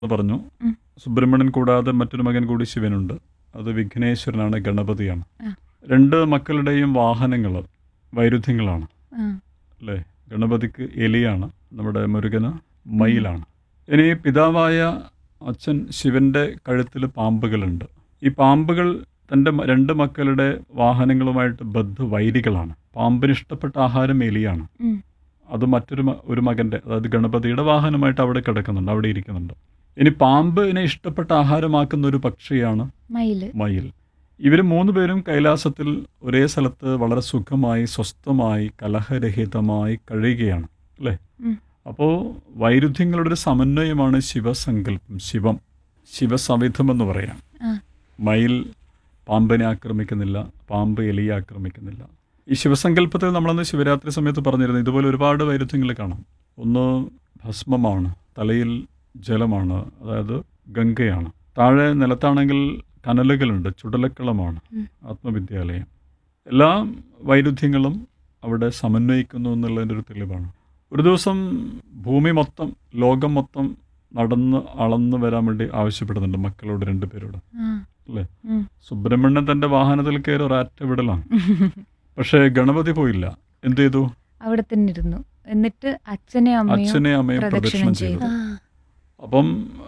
എന്ന് പറഞ്ഞു ഉം. സുബ്രഹ്മണ്യൻ കൂടാതെ മറ്റൊരു മകൻ കൂടി ശിവനുണ്ട് അത് വിഘ്നേശ്വരനാണ് ഗണപതിയാണ് ആ. രണ്ട് മക്കളുടെയും വാഹനങ്ങൾ വൈരുദ്ധ്യങ്ങളാണ് ആ, അല്ലേ ഗണപതിക്ക് എലിയാണ് നമ്മുടെ മുരുകന് മയിലാണ് ഇനി പിതാവായ അച്ഛൻ ശിവന്റെ കഴുത്തിൽ പാമ്പുകളുണ്ട് ഈ പാമ്പുകൾ തൻ്റെ മ- രണ്ട് മക്കളുടെ വാഹനങ്ങളുമായിട്ട് ബദ്ധ വൈരികളാണ് പാമ്പിന് ഇഷ്ടപ്പെട്ട ആഹാരം എലിയാണ് ഉം. അത് മറ്റൊരു മ- ഒരു മകൻ്റെ അതായത് ഗണപതിയുടെ വാഹനമായിട്ട് അവിടെ കിടക്കുന്നുണ്ട് അവിടെ ഇരിക്കുന്നുണ്ട് ഇനി പാമ്പിനെ ഇഷ്ടപ്പെട്ട ആഹാരമാക്കുന്ന ഒരു പക്ഷിയാണ് മയില് മയിൽ ഇവർ മൂന്ന് പേരും കൈലാസത്തിൽ ഒരേ സ്ഥലത്ത് വളരെ സുഖമായി സ്വസ്ഥമായി കലഹരഹിതമായി കഴിയുകയാണ് അല്ലേ ഉം. അപ്പോൾ വൈരുദ്ധ്യങ്ങളുടെ ഒരു സമന്വയമാണ് ശിവസങ്കല്പം ശിവം ശിവസവിധം എന്ന് പറയാം ആ. മയിൽ പാമ്പിനെ ആക്രമിക്കുന്നില്ല പാമ്പ് എലിയെ ആക്രമിക്കുന്നില്ല ഈ ശിവസങ്കല്പത്തിൽ നമ്മളന്ന് ശിവരാത്രി സമയത്ത് പറഞ്ഞിരുന്നു ഇതുപോലെ ഒരുപാട് വൈരുദ്ധ്യങ്ങൾ കാണാം ഒന്ന് ഭസ്മമാണ് തലയിൽ ജലമാണ് അതായത് ഗംഗയാണ് താഴെ നിലത്താണെങ്കിൽ കനലുകളുണ്ട് ചുടലക്കളമാണ് ഉം. ആത്മവിദ്യാലയം എല്ലാ വൈരുദ്ധ്യങ്ങളും അവിടെ സമന്വയിക്കുന്നു എന്നുള്ളതിൻ്റെ ഒരു തെളിവാണ് ഒരു ദിവസം ഭൂമി മൊത്തം ലോകം മൊത്തം നടന്ന് അളന്ന് വരാൻ വേണ്ടി ആവശ്യപ്പെടുന്നുണ്ട് മക്കളോട് രണ്ടുപേരോട് ആ, അല്ലേ ഉം. സുബ്രഹ്മണ്യൻ തൻ്റെ വാഹനത്തിൽ കയറി ഒരാറ്റ വിടലാണ് പക്ഷേ ഗണപതി പോയില്ല എന്ത് ചെയ്തു അവിടെ തന്നെ ഇരുന്നു എന്നിട്ട് അച്ഛനെ അമ്മയും അച്ഛനെ അമ്മയും പ്രദക്ഷിണം പ്രദക്ഷിണം ചെയ്തു. ചെയ്തു അപ്പം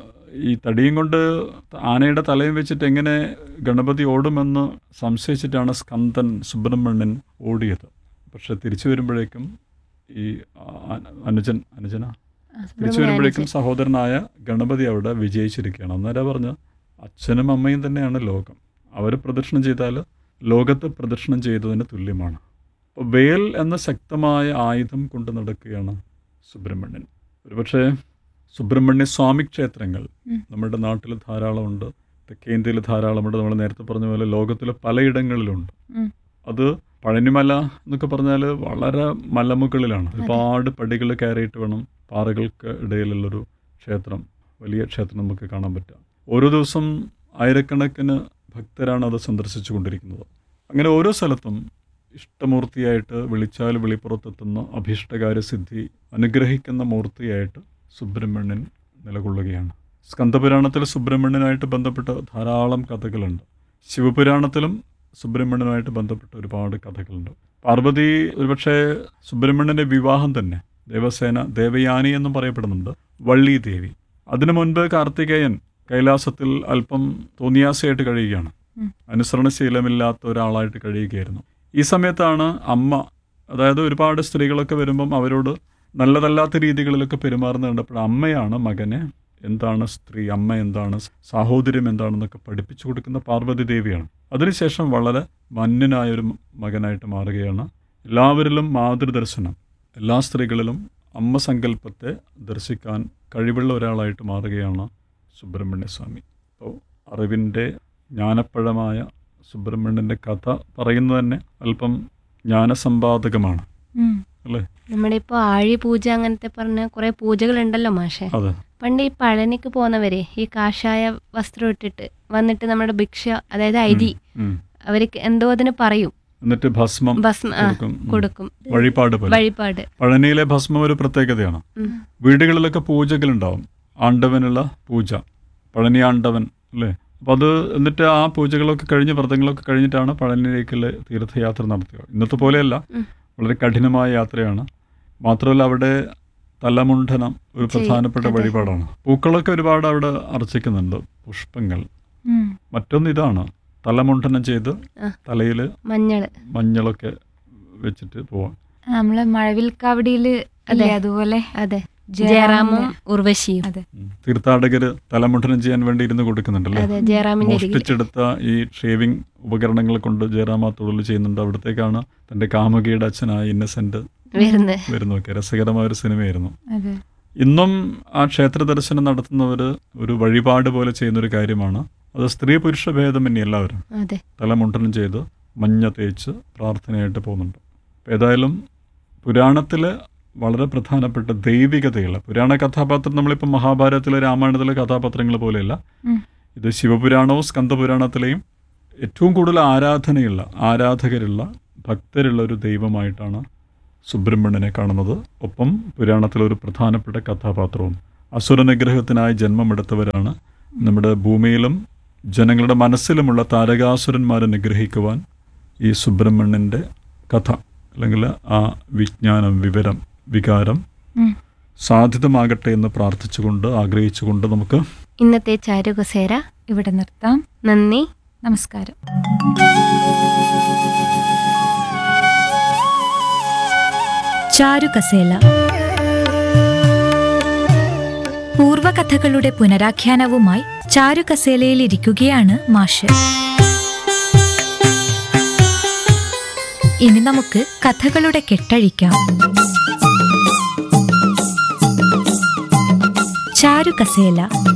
ഈ തടിയും കൊണ്ട് ആനയുടെ തലയും വെച്ചിട്ട് എങ്ങനെ ഗണപതി ഓടുമെന്ന് സംശയിച്ചിട്ടാണ് സ്കന്ദൻ സുബ്രഹ്മണ്യൻ ഓടിയത് പക്ഷെ തിരിച്ചു വരുമ്പോഴേക്കും ഈ ആ- അനുജൻ അനുജന തിരിച്ചു വരുമ്പോഴേക്കും സഹോദരനായ ഗണപതി അവിടെ വിജയിച്ചിരിക്കുകയാണ് അന്നേരം പറഞ്ഞ അച്ഛനും അമ്മയും തന്നെയാണ് ലോകം അവർ പ്രദക്ഷിണം ചെയ്താൽ ലോകത്ത് പ്രദക്ഷിണം ചെയ്തതിന് തുല്യമാണ് അപ്പോൾ വേൽ എന്ന ശക്തമായ ആയുധം കൊണ്ട് നടക്കുകയാണ് സുബ്രഹ്മണ്യൻ ഒരുപക്ഷെ സുബ്രഹ്മണ്യ സ്വാമി ക്ഷേത്രങ്ങൾ ഉം. നമ്മുടെ നാട്ടിൽ ധാരാളമുണ്ട് തെക്കേ ഇന്ത്യയിൽ ധാരാളമുണ്ട് നമ്മൾ നേരത്തെ പറഞ്ഞ പോലെ ലോകത്തിൽ പലയിടങ്ങളിലുണ്ട് ഉം. അത് പഴനിമല എന്നൊക്കെ പറഞ്ഞാൽ വളരെ മലമുകളിലാണ് ഒരുപാട് പടികൾ കയറിയിട്ട് വേണം പാറകൾക്ക് ഇടയിലുള്ളൊരു ക്ഷേത്രം വലിയ ക്ഷേത്രം നമുക്ക് കാണാൻ പറ്റുക ഓരോ ദിവസം ആയിരക്കണക്കിന് ഭക്തരാണ് അത് സന്ദർശിച്ചു കൊണ്ടിരിക്കുന്നത് അങ്ങനെ ഓരോ സ്ഥലത്തും ഇഷ്ടമൂർത്തിയായിട്ട് വിളിച്ചാൽ വിളിപ്പുറത്തെത്തുന്ന അഭീഷ്ടകാര്യസിദ്ധി അനുഗ്രഹിക്കുന്ന മൂർത്തിയായിട്ട് സുബ്രഹ്മണ്യൻ നിലകൊള്ളുകയാണ് സ്കന്ദപുരാണത്തിൽ സുബ്രഹ്മണ്യനായിട്ട് ബന്ധപ്പെട്ട ധാരാളം കഥകളുണ്ട് ശിവപുരാണത്തിലും സുബ്രഹ്മണ്യനുമായിട്ട് ബന്ധപ്പെട്ട ഒരുപാട് കഥകളുണ്ട് പാർവതി ഒരുപക്ഷെ സുബ്രഹ്മണ്യൻ്റെ വിവാഹം തന്നെ ദേവസേന ദേവയാനി എന്നും പറയപ്പെടുന്നുണ്ട് വള്ളി ദേവി അതിനു മുൻപ് കാർത്തികേയൻ കൈലാസത്തിൽ അല്പം തോന്നിയാസയായിട്ട് കഴിയുകയാണ് ഉം. അനുസരണശീലമില്ലാത്ത ഒരാളായിട്ട് കഴിയുകയായിരുന്നു ഈ സമയത്താണ് അമ്മ അതായത് ഒരുപാട് സ്ത്രീകളൊക്കെ വരുമ്പം അവരോട് നല്ലതല്ലാത്ത രീതികളിലൊക്കെ പെരുമാറുന്നത് കണ്ടപ്പോൾ അമ്മയാണ് മകനെ എന്താണ് സ്ത്രീ അമ്മ എന്താണ് സാഹോദര്യം എന്താണെന്നൊക്കെ പഠിപ്പിച്ചു കൊടുക്കുന്ന പാർവതി ദേവിയാണ് അതിനുശേഷം വളരെ മന്യനായ ഒരു മകനായിട്ട് മാറുകയാണ് എല്ലാവരിലും മാതൃദർശനം എല്ലാ സ്ത്രീകളിലും അമ്മ സങ്കല്പത്തെ ദർശിക്കാൻ കഴിവുള്ള ഒരാളായിട്ട് മാറുകയാണ് സുബ്രഹ്മണ്യ സ്വാമി അപ്പോൾ അറിവിൻ്റെ ജ്ഞാനപ്പഴമായ സുബ്രഹ്മണ്യൻ്റെ കഥ പറയുന്നത് തന്നെ അല്പം ജ്ഞാനസമ്പാദകമാണ് ഉം. അല്ലേ നമ്മുടെ ഇപ്പോൾ ആഴി പൂജ അങ്ങനത്തെ പറഞ്ഞ കുറെ പൂജകളുണ്ടല്ലോ മാഷെ അതെ പണ്ട് ഈ പഴനിക്ക് പോകുന്നവരെ ഈ കാഷായ വസ്ത്രം ഇട്ടിട്ട് വന്നിട്ട് നമ്മുടെ ഭിക്ഷ അതായത് അരി ഉം. അവർക്ക് എന്തോ അതിന് പറയും എന്നിട്ട് ഭസ്മം ഭസ്മ ആ, കൊടുക്കും ഉം. കൊടുക്കും വഴിപാട് പോലെ വഴിപാട് പഴനിയിലെ ഭസ്മം ഒരു പ്രത്യേകതയാണ് ഉം. വീടുകളിലൊക്കെ പൂജകളുണ്ടാവും ആണ്ടവനുള്ള പൂജ പഴനി ആണ്ടവൻ അല്ലേ അപ്പോൾ അത് എന്നിട്ട് ആ പൂജകളൊക്കെ കഴിഞ്ഞ് വ്രതങ്ങളൊക്കെ കഴിഞ്ഞിട്ടാണ് പഴനിയിലേക്കുള്ള തീർത്ഥയാത്ര നടത്തുക ഇന്നത്തെ പോലെയല്ല ഉം. വളരെ കഠിനമായ യാത്രയാണ് മാത്രമല്ല അവിടെ തലമുണ്ഠനം ഒരു ചെയ്യും. പ്രധാനപ്പെട്ട അതെ. വഴിപാടാണ് പൂക്കളൊക്കെ ഒരുപാട് അവിടെ അർച്ചിക്കുന്നുണ്ട് പുഷ്പങ്ങൾ ഉം. മറ്റൊന്ന് ഇതാണ് തലമുണ്ഠനം ചെയ്ത് ആ. തലയിൽ മഞ്ഞള് മഞ്ഞളൊക്കെ വെച്ചിട്ട് പോവാം നമ്മളെ മഴവിൽക്കാവടിയില് അല്ലേ അതുപോലെ അതെ ജയറാമിന് ജയറാമും ഉർവശിയും അതെ ഉം. തീർത്ഥാടകര് തലമുണ്ഠനം ചെയ്യാൻ വേണ്ടി ഇരുന്ന് കൊടുക്കുന്നുണ്ടല്ലേ അതെ ജയറാമിന്റെ അരികിൽ മോഷ്ടിച്ചെടുത്ത ഈ ഷേവിംഗ് ഉപകരണങ്ങൾ കൊണ്ട് ജയറാമ തൊഴിൽ ചെയ്യുന്നുണ്ട് അവിടത്തേക്കാണ് തന്റെ കാമുകിയുടെ അച്ഛനായ ഇന്നസെന്റ് വരുന്നത് വരുന്നതൊക്കെ രസകരമായ ഒരു സിനിമയായിരുന്നു അതെ ഇന്നും ആ ക്ഷേത്ര ദർശനം നടത്തുന്നവർ ഒരു വഴിപാട് പോലെ ചെയ്യുന്ന ഒരു കാര്യമാണ് അത് സ്ത്രീ പുരുഷ ഭേദമന്യേ എല്ലാവരും അതെ തലമുണ്ടനം ചെയ്ത് മഞ്ഞ തേച്ച് പ്രാർത്ഥനയായിട്ട് പോകുന്നുണ്ട് അപ്പോൾ ഏതായാലും പുരാണത്തിൽ വളരെ പ്രധാനപ്പെട്ട ദൈവികതയുള്ള പുരാണ കഥാപാത്രം നമ്മളിപ്പോൾ മഹാഭാരതത്തിലെ രാമായണത്തിലെ കഥാപാത്രങ്ങൾ പോലെയല്ല ഉം. ഇത് ശിവപുരാണവും സ്കന്ദപുരാണത്തിലെയും ഏറ്റവും കൂടുതൽ ആരാധനയുള്ള ആരാധകരുള്ള ഭക്തരുള്ള ഒരു ദൈവമായിട്ടാണ് സുബ്രഹ്മണ്യനെ കാണുന്നത് ഒപ്പം പുരാണത്തിലെ ഒരു പ്രധാനപ്പെട്ട കഥാപാത്രവും അസുരനിഗ്രഹത്തിനായി ജന്മമെടുത്തവരാണ് നമ്മുടെ ഭൂമിയിലും ജനങ്ങളുടെ മനസ്സിലുമുള്ള താരകാസുരന്മാരെ നിഗ്രഹിക്കുവാൻ ഈ സുബ്രഹ്മണ്യൻ്റെ കഥ അല്ലെങ്കിൽ ആ വിജ്ഞാനം വിവരം വികാരം ഉം. സാധ്യതമാകട്ടെ എന്ന് പ്രാർത്ഥിച്ചുകൊണ്ട് ആഗ്രഹിച്ചുകൊണ്ട് നമുക്ക് ഇന്നത്തെ ചാരുകസേര ഇവിടെ നിർത്താം നന്ദി നമസ്കാരം ചാരുകസേല പൂർവകഥകളുടെ പുനരാഖ്യാനവുമായി ചാരുകസേലയിൽ ഇരിക്കുകയാണ് മാഷ് ഇനി നമുക്ക് കഥകളുടെ കെട്ടഴിക്കാം ചാരുകസേല